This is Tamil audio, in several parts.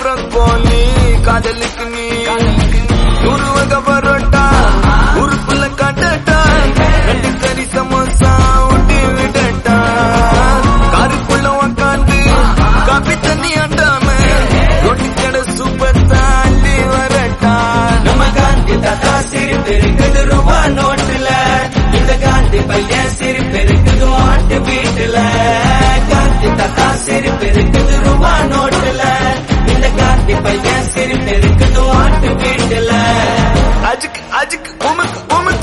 ப்ரக்கோலி காதலுக்கு நீ நூறு வகை பரோட்டா உருப்புல காட்டட்டா ரெண்டு கறி சமோசா ஊட்டி விடட்டா காருக்குள்ள உக்காந்து காப்பி தண்ணி ஆட்டாம ரொட்டி கடை சூப்பர் தாண்டி வரட்டா நம்ம காந்தி தாத்தா சிரிப்பு இருக்குது ரூபா நோட்டுல இந்த காந்தி பையன் சிரிப்பு இருக்குது மாட்டு வீட்டுல காந்தி தாத்தா சிரிப்பு இருக்குது ரூபா நோட்டுல இந்த காந்தி பையன் சிரிப்பு இருக்குது மாட்டு வீட்டுல அஜுக்கு அஜுக்கு உமக்கு உமக்கு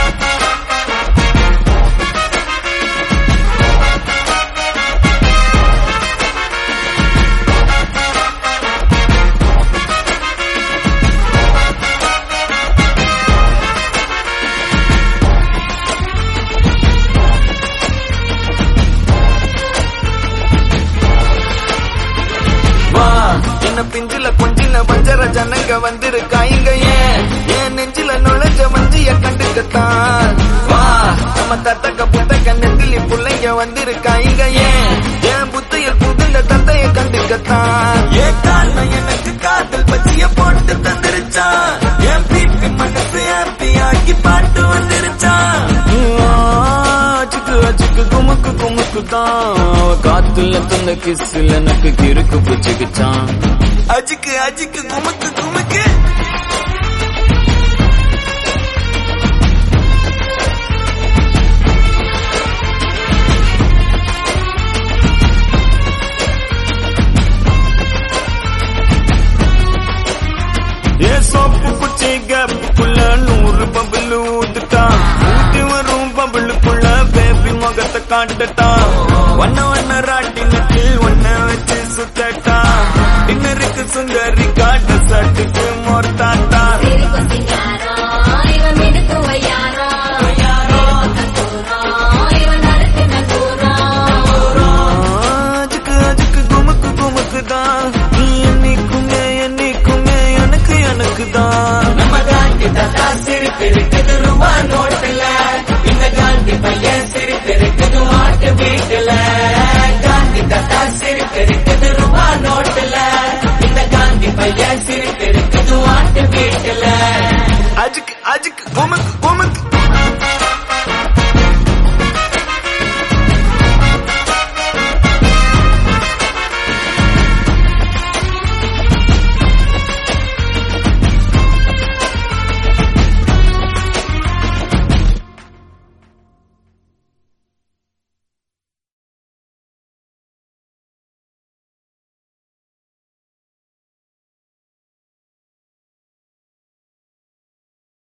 வா என்ன பிஞ்சில கொஞ்சின வஞ்சர ஜனங்க வந்திருக்காங்க ஏன் என் நெஞ்சில நுழைஞ்ச வஞ்சிய கண்டுக்கத்தான் வா நம்ம தத்தக்க புத்தக்க நெத்திலி புள்ளைங்க வந்திருக்காங்க ஏன் என் புத்தையில் புகுந்த தத்தைய கண்டுக்கத்தான் ஏன் காரணம் எனக்கு காதல் பச்சிய போட்டு தந்திருச்சான் என் பிபி மனசு ஹாப்பி ஆக்கி பாட்டு வந்துருச்சான் அச்சுக்கு அச்சுக்கு குமுக்கு குமுக்கு தான் அவ காத்துல தந்த கிஸ்ல எனக்கு கிறுக்கு பிடிச்சுக்கிச்சான் அஜிக்கு அஜிக்கு குமுக்கு குமுக்கு ஏ சோப்பு குச்சி கேப்புக்குள்ள நூறு பபுள் ஊத்துட்டா ஊத்தி வரும் பபுளுக்குள்ள பேபி முகத்தை காட்டட்டா வண்ண வண்ண ராட்டினத்தில் ஒன்ன வச்சு சுத்தட்டா டின்னருக்கு சுந்தரி காட்ட சட்டுக்கு மோர்த்தாட்டா சிரிப்பு சிங்காரம் இவன் மினுக்கு வையாரம் கத்தூரம் இவன் நறுக்கு நங்கூரம் அஜுக்கு அஜுக்கு குமுக்கு குமுக்கு தான் நீ என்னைக்குமே என்னைக்குமே எனக்கு எனக்கு தான் நம்ம காந்தி தாத்தா சிரிப்பு இருக்குது ரூபா நோட்டுல இந்த காந்தி பையன் சிரிப்பு இருக்குது மாட்டு வீட்டுல காந்தி தாத்தா சிரிப்பு இருக்குது ரூபா நோட்டுல இந்த காந்தி பையன் சிரிப்பு இருக்குது மாட்டு வீட்டுல அஜுக்கு அஜுக்கு குமுக்கு குமுக்கு